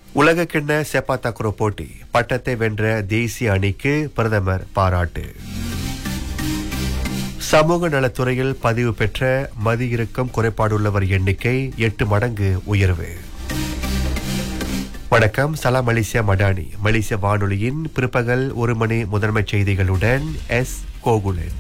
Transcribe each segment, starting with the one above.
உலகக்கிண்ண செப்பா தக்ரோ போட்டி பட்டத்தை வென்ற தேசிய அணிக்கு பிரதமர் பாராட்டு சமூக நலத்துறையில் பதிவு பெற்ற மதியிறக்கம் குறைபாடுள்ளவர் எண்ணிக்கை எட்டு மடங்கு உயர்வு வணக்கம் சலாம் மலேசியா மடானி மலேசிய வானொலியின் பிற்பகல் ஒரு மணி முதன்மைச் செய்திகளுடன் எஸ் கோகுலன்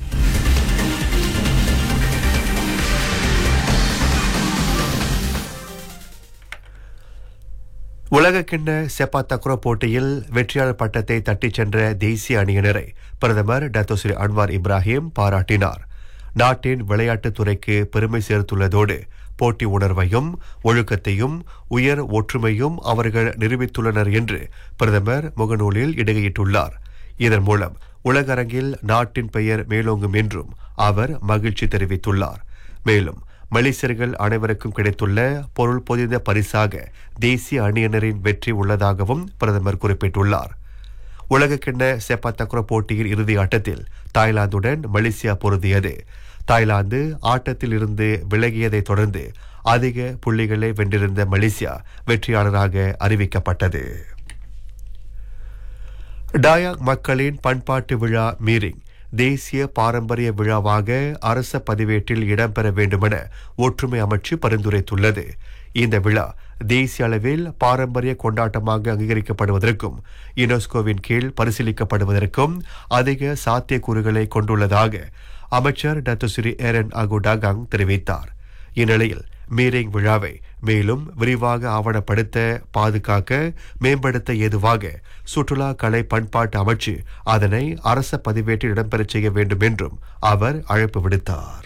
உலகக்கிண்ண செப்பா தக்ரோ போட்டியில் வெற்றியாளர் பட்டத்தை தட்டிச் சென்ற தேசிய அணியினரை பிரதமர் டத்தோஸ்ரீ அன்வார் இப்ராஹிம் பாராட்டினார் நாட்டின் விளையாட்டுத் துறைக்கு பெருமை சேர்த்துள்ளதோடு போட்டி உணர்வையும் ஒழுக்கத்தையும் உயர் ஒற்றுமையும் அவர்கள் நிரூபித்துள்ளனர் என்று பிரதமர் முகநூலில் இடுகையிட்டுள்ளார் இதன் மூலம் உலகரங்கில் நாட்டின் பெயர் மேலோங்கும் என்றும் அவர் மகிழ்ச்சி தெரிவித்துள்ளார் மேலும் மலேசியர்கள் அனைவருக்கும் கிடைத்துள்ள பொருள் பொதிந்த பரிசாக தேசிய அணியினரின் வெற்றி உள்ளதாகவும் பிரதமர் குறிப்பிட்டுள்ளார் உலகக்கிண்ண செப்பா தக்ரோ போட்டியின் இறுதி ஆட்டத்தில் தாய்லாந்துடன் மலேசியா பொருந்தியது தாய்லாந்து ஆட்டத்தில் இருந்து விலகியதைத் தொடர்ந்து அதிக புள்ளிகளை வென்றிருந்த மலேசியா வெற்றியாளராக அறிவிக்கப்பட்டது டாயாக் மக்களின் பண்பாட்டு விழா மீரிங் தேசிய பாரம்பரிய விழாவாக அரச பதிவேட்டில் இடம்பெற வேண்டுமென ஒற்றுமை அமைச்சு பரிந்துரைத்துள்ளது இந்த விழா தேசிய அளவில் பாரம்பரிய கொண்டாட்டமாக அங்கீகரிக்கப்படுவதற்கும் யுனெஸ்கோவின் கீழ் பரிசீலிக்கப்படுவதற்கும் அதிக சாத்தியக்கூறுகளை கொண்டுள்ளதாக அமைச்சர் டத்துஸ்ரீ ஏரன் அகுடாகாங் தெரிவித்தார் இந்நிலையில் மீரிங் விழாவை மேலும் விரிவாக ஆவணப்படுத்த பாதுகாக்க மேம்படுத்த ஏதுவாக சுற்றுலா கலை பண்பாட்டு அமைச்சு அதனை அரச பதிவேட்டில் இடம்பெறச் செய்ய வேண்டும் என்றும் அவர் அழைப்பு விடுத்தார்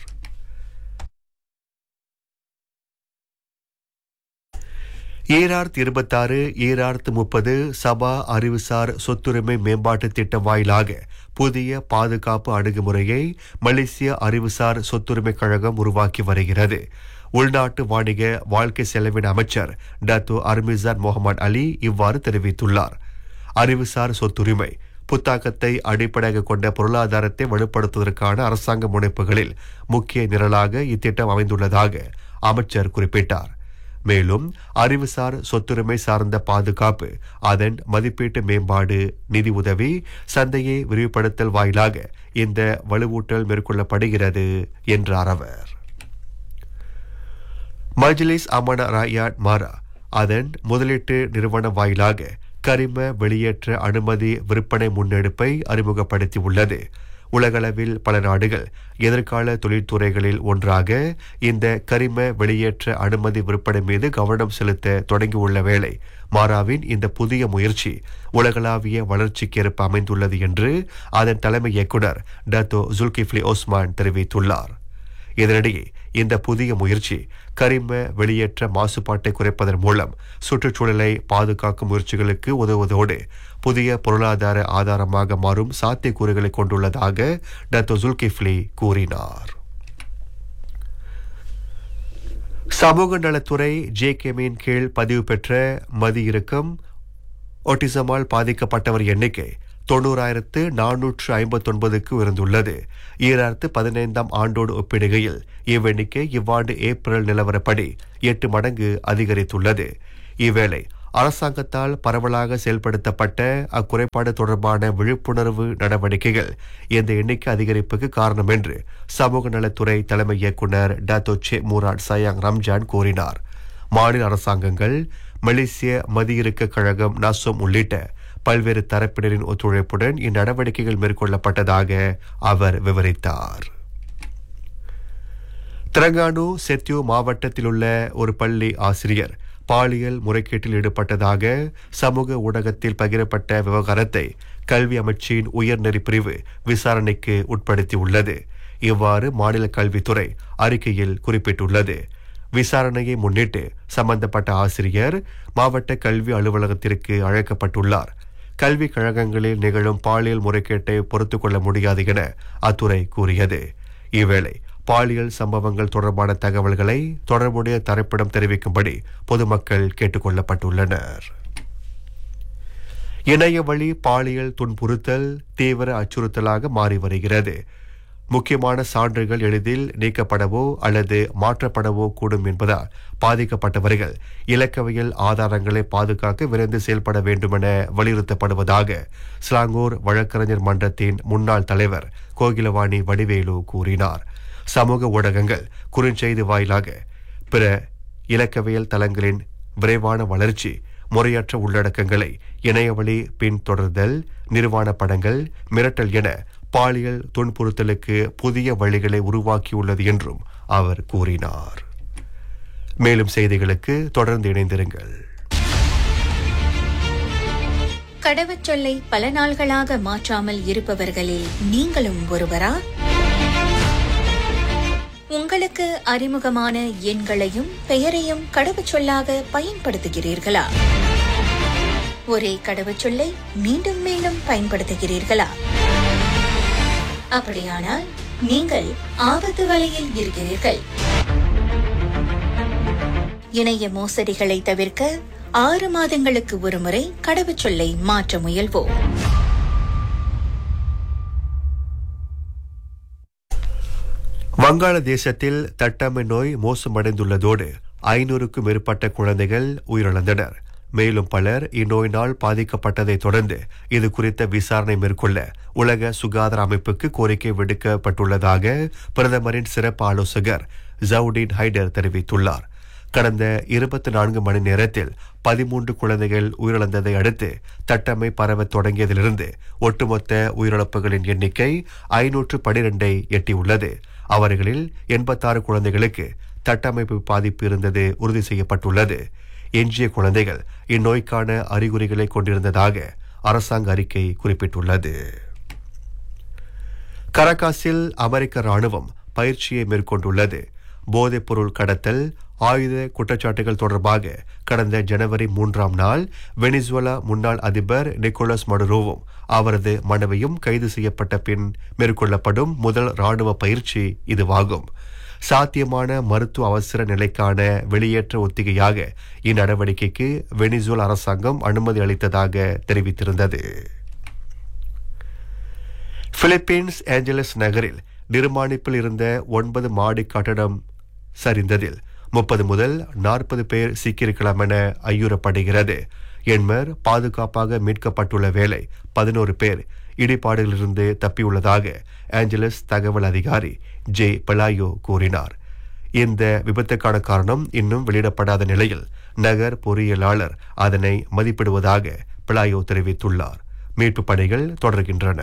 ஈரார்த்து இருபத்தாறு ஈரார்த்து முப்பது சபா அறிவுசார் சொத்துரிமை மேம்பாட்டு திட்டம் வாயிலாக புதிய பாதுகாப்பு அணுகுமுறையை மலேசிய அறிவுசார் சொத்துரிமை கழகம் உருவாக்கி வருகிறது உள்நாட்டு வாணிக வாழ்க்கை செலவின அமைச்சர் டத்து அர்மிசான் முகமது அலி இவ்வாறு தெரிவித்துள்ளார் அறிவுசார் சொத்துரிமை புத்தாக்கத்தை அடிப்படையாக கொண்ட பொருளாதாரத்தை வலுப்படுத்துவதற்கான அரசாங்க முனைப்புகளில் முக்கிய நிரலாக இத்திட்டம் அமைந்துள்ளதாக அமைச்சர் குறிப்பிட்டார் மேலும் அறிவுசார் சொத்துரிமை சார்ந்த பாதுகாப்பு அதன் மதிப்பீட்டு மேம்பாடு நிதி உதவி சந்தையை விரிவுபடுத்தல் வாயிலாக இந்த வலுவூட்டல் மேற்கொள்ளப்படுகிறது என்றார் அவர் மஜ்லிஸ் அமன ராயாட் மாரா அதன் முதலீட்டு நிறுவன வாயிலாக கரிம வெளியேற்ற அனுமதி விற்பனை முன்னெடுப்பை அறிமுகப்படுத்தியுள்ளது உலகளவில் பல நாடுகள் எதிர்கால தொழில்துறைகளில் ஒன்றாக இந்த கரிம வெளியேற்ற அனுமதி விற்பனை மீது கவனம் செலுத்த தொடங்கியுள்ள வேளை மாராவின் இந்த புதிய முயற்சி உலகளாவிய வளர்ச்சிக்கேற்ப அமைந்துள்ளது என்று அதன் தலைமை இயக்குனர் டத்தோ ஜுல்கிஃப்லி ஓஸ்மான் தெரிவித்துள்ளார் இதனிடையே இந்த புதிய முயற்சி கரிம வெளியேற்ற மாசுபாட்டை குறைப்பதன் மூலம் சுற்றுச்சூழலை பாதுகாக்கும் முயற்சிகளுக்கு உதவுவதோடு புதிய பொருளாதார ஆதாரமாக மாறும் சாத்தியக்கூறுகளை கொண்டுள்ளதாக டத்தோ ஜுல்கிஃப்லி கூறினார் சமூக நலத்துறை ஜே கேமின் கீழ் பதிவு பெற்ற மதியிறக்கம் ஒட்டிசமால் பாதிக்கப்பட்டவர் எண்ணிக்கை தொண்ணூறாயிரத்து நானூற்று ஐம்பத்தொன்பதுக்கு உயர்ந்துள்ளது ஈராயிரத்து பதினைந்தாம் ஆண்டோடு ஒப்பிடுகையில் இவ்வெண்ணிக்கை இவ்வாண்டு ஏப்ரல் நிலவரப்படி எட்டு மடங்கு அதிகரித்துள்ளது இவ்வேளை அரசாங்கத்தால் பரவலாக செயல்படுத்தப்பட்ட அக்குறைபாடு தொடர்பான விழிப்புணர்வு நடவடிக்கைகள் இந்த எண்ணிக்கை அதிகரிப்புக்கு காரணம் என்று சமூக நலத்துறை தலைமை இயக்குநர் டாத்தோ சே மூராட் சயாங் ரம்ஜான் கூறினார் மாநில அரசாங்கங்கள் மலேசிய மதியிறுக்க கழகம் நாசோம் உள்ளிட்ட பல்வேறு தரப்பினரின் ஒத்துழைப்புடன் இந்நடவடிக்கைகள் மேற்கொள்ளப்பட்டதாக அவர் விவரித்தார் திரங்கானு செத்யூ மாவட்டத்தில் உள்ள ஒரு பள்ளி ஆசிரியர் பாலியல் முறைகேட்டில் ஈடுபட்டதாக சமூக ஊடகத்தில் பகிரப்பட்ட விவகாரத்தை கல்வி அமைச்சின் உயர்நெறி பிரிவு விசாரணைக்கு உட்படுத்தியுள்ளது இவ்வாறு மாநில கல்வித்துறை அறிக்கையில் குறிப்பிட்டுள்ளது விசாரணையை முன்னிட்டு சம்பந்தப்பட்ட ஆசிரியர் மாவட்ட கல்வி அலுவலகத்திற்கு அழைக்கப்பட்டுள்ளார் கல்வி கழகங்களில் நிகழும் பாலியல் முறைகேட்டை பொறுத்துக் கொள்ள முடியாது என அத்துறை கூறியது இவ்வேளை பாலியல் சம்பவங்கள் தொடர்பான தகவல்களை தொடர்புடைய தரப்பிடம் தெரிவிக்கும்படி பொதுமக்கள் கேட்டுக் கொள்ளப்பட்டுள்ளனர் இணைய வழி பாலியல் துன்புறுத்தல் தீவிர அச்சுறுத்தலாக மாறி வருகிறது முக்கியமான சான்றுகள் எளிதில் நீக்கப்படவோ அல்லது மாற்றப்படவோ கூடும் என்பதால் பாதிக்கப்பட்டவர்கள் இலக்கவியல் ஆதாரங்களை பாதுகாக்க விரைந்து செயல்பட வேண்டுமென வலியுறுத்தப்படுவதாக ஸ்லாங்கூர் வழக்கறிஞர் மன்றத்தின் முன்னாள் தலைவர் கோகிலவாணி வடிவேலு கூறினார் சமூக ஊடகங்கள் குறுஞ்செய்தி வாயிலாக பிற இலக்கவியல் தளங்களின் விரைவான வளர்ச்சி முறையற்ற உள்ளடக்கங்களை இணையவழி பின்தொடர்தல் நிர்வாண படங்கள் மிரட்டல் என பாலியல் துன்புறுத்தலுக்கு புதிய வழிகளை உருவாக்கியுள்ளது என்றும் அவர் கூறினார் மேலும் செய்திகளுக்கு தொடர்ந்து இணைந்திருங்கள் கடவுச்சொல்லை பல நாள்களாக மாற்றாமல் இருப்பவர்களில் நீங்களும் ஒருவரா உங்களுக்கு அறிமுகமான எண்களையும் பெயரையும் கடவுச்சொல்லாக பயன்படுத்துகிறீர்களா ஒரே கடவுச்சொல்லை மீண்டும் மீண்டும் பயன்படுத்துகிறீர்களா அப்படியானால் நீங்கள் ஆபத்து வலையில் இருக்கிறீர்கள் இணைய மோசடிகளை தவிர்க்க ஆறு மாதங்களுக்கு ஒருமுறை கடவுச்சொல்லை மாற்ற முயல்வோம் வங்காளதேசத்தில் தட்டம்மை நோய் மோசமடைந்துள்ளதோடு ஐநூறுக்கும் மேற்பட்ட குழந்தைகள் உயிரிழந்தனர் மேலும் பலர் இந்நோயினால் பாதிக்கப்பட்டதை தொடர்ந்து இது குறித்த விசாரணை மேற்கொள்ள உலக சுகாதார அமைப்புக்கு கோரிக்கை விடுக்கப்பட்டுள்ளதாக பிரதமரின் சிறப்பு ஆலோசகர் ஜவுடீன் ஹைடர் தெரிவித்துள்ளார் கடந்த இருபத்தி நான்கு மணி நேரத்தில் பதிமூன்று குழந்தைகள் உயிரிழந்ததை அடுத்து தட்டம்மை பரவத் தொடங்கியதிலிருந்து ஒட்டுமொத்த உயிரிழப்புகளின் எண்ணிக்கை ஐநூற்று பனிரெண்டை எட்டியுள்ளது அவர்களில் எண்பத்தாறு குழந்தைகளுக்கு தட்டமைப்பு பாதிப்பு இருந்தது உறுதி செய்யப்பட்டுள்ளது எஞ்சிய குழந்தைகள் இந்நோய்க்கான அறிகுறிகளை கொண்டிருந்ததாக அரசாங்க அறிக்கை குறிப்பிட்டுள்ளது கரகாசில் அமெரிக்க ராணுவம் பயிற்சியை மேற்கொண்டுள்ளது போதைப்பொருள் கடத்தல் ஆயுத குற்றச்சாட்டுகள் தொடர்பாக கடந்த ஜனவரி மூன்றாம் நாள் வெனிசுவலா முன்னாள் அதிபர் நிக்கோலஸ் மடுரோவும் அவரது மனைவியும் கைது செய்யப்பட்ட பின் மேற்கொள்ளப்படும் முதல் ராணுவ பயிற்சி இதுவாகும் சாத்தியமான மருத்துவ அவசர நிலைக்கான வெளியேற்ற ஒத்திகையாக இந்நடவடிக்கைக்கு வெனிசுவல் அரசாங்கம் அனுமதி அளித்ததாக தெரிவித்திருந்தது பிலிப்பீன்ஸ் ஏஞ்சலஸ் நகரில் நிர்மாணிப்பில் இருந்த ஒன்பது மாடி கட்டடம் சரிந்ததில் முப்பது முதல் நாற்பது பேர் சிக்கியிருக்கலாம் என ஐயுறப்படுகிறது எண்மர் பாதுகாப்பாக மீட்கப்பட்டுள்ள வேளை பதினோரு பேர் இடிபாடுகளிலிருந்து தப்பியுள்ளதாக ஏஞ்சலஸ் தகவல் அதிகாரி ஜே பலாயோ கூறினார் இந்த விபத்துக்கான காரணம் இன்னும் வெளியிடப்படாத நிலையில் நகர் பொறியியலாளர் அதனை மதிப்பிடுவதாக பிளாயோ தெரிவித்துள்ளார் மீட்பு பணிகள் தொடர்கின்றன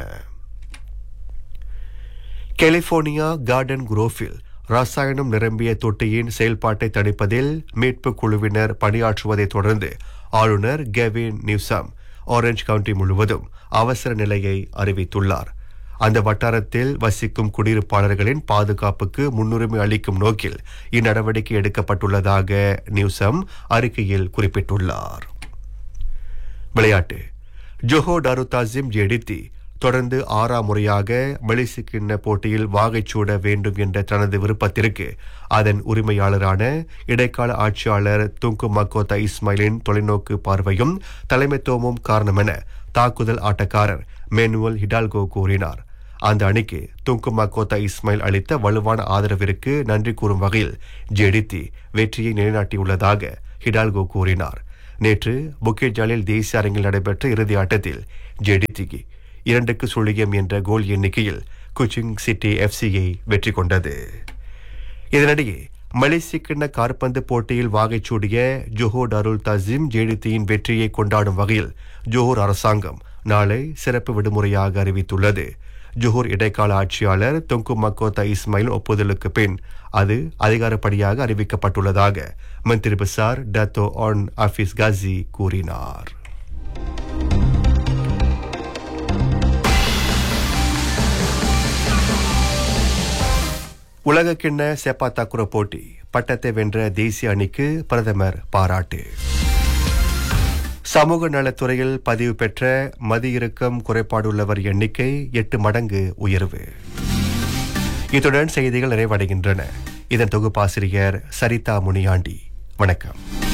கலிபோர்னியா கார்டன் குரோஃபில் ரசாயனம் நிரம்பிய தொட்டியின் செயல்பாட்டை தணிப்பதில் மீட்பு குழுவினர் பணியாற்றுவதை தொடர்ந்து ஆளுநர் கெவின் நியூசம் ஆரஞ்ச் கவுண்டி முழுவதும் அவசர நிலையை அறிவித்துள்ளார் அந்த வட்டாரத்தில் வசிக்கும் குடியிருப்பாளர்களின் பாதுகாப்புக்கு முன்னுரிமை அளிக்கும் நோக்கில் இந்நடவடிக்கை எடுக்கப்பட்டுள்ளதாக நியூசம் அறிக்கையில் குறிப்பிட்டுள்ளார் விளையாட்டு ஜொஹோ டருதாசிம் ஜெடித்தி தொடர்ந்து ஆறாம் முறையாக மலேசிய கிண்ண போட்டியில் வாகைச்சூட வேண்டும் என்ற தனது விருப்பத்திற்கு அதன் உரிமையாளரான இடைக்கால ஆட்சியாளர் துங்கு மக்கோத்தா இஸ்மாயிலின் தொலைநோக்கு பார்வையும் தலைமைத்துவமும் காரணமென தாக்குதல் ஆட்டக்காரர் மேனுவல் ஹிடால்கோ கூறினார் அந்த அணிக்கு துங்கு மக்கோத்தா இஸ்மாயில் அளித்த வலுவான ஆதரவிற்கு நன்றி கூறும் வகையில் ஜெடித்தி வெற்றியை நிலைநாட்டியுள்ளதாக ஹிடால்கோ கூறினார் நேற்று புக்கெட் ஜாலில் தேசிய அரங்கில் நடைபெற்ற இறுதி ஆட்டத்தில் ஜெடித்திக்கு இரண்டுக்கு சுழியம் என்ற கோல் எண்ணிக்கையில் குச்சிங் சிட்டி எஃப்சியை வெற்றி கொண்டது இதனிடையே மலேசிய கிண்ண காற்பந்து போட்டியில் வாகைச்சூடிய ஜோஹோர் அருள் தசீம் ஜேடித்தியின் வெற்றியை கொண்டாடும் வகையில் ஜோஹர் அரசாங்கம் நாளை சிறப்பு விடுமுறையாக அறிவித்துள்ளது ஜோஹர் இடைக்கால ஆட்சியாளர் தொங்கு மக்கோத்தா இஸ்மாயில் ஒப்புதலுக்கு பின் அது அதிகாரப்படியாக அறிவிக்கப்பட்டுள்ளதாக மந்திரி பசார் டத்தோ ஆன் ஆஃபீஸ் காசி கூறினார் உலகக்கிண்ண செப்பா தக்குர போட்டி பட்டத்தை வென்ற தேசிய அணிக்கு பிரதமர் பாராட்டு சமூக நலத்துறையில் பதிவு பெற்ற மதியிறுக்கம் குறைபாடுள்ளவர் எண்ணிக்கை எட்டு மடங்கு உயர்வு இத்துடன் செய்திகள் நிறைவடைகின்றன இதன் தொகுப்பாசிரியர் சரிதா முனியாண்டி வணக்கம்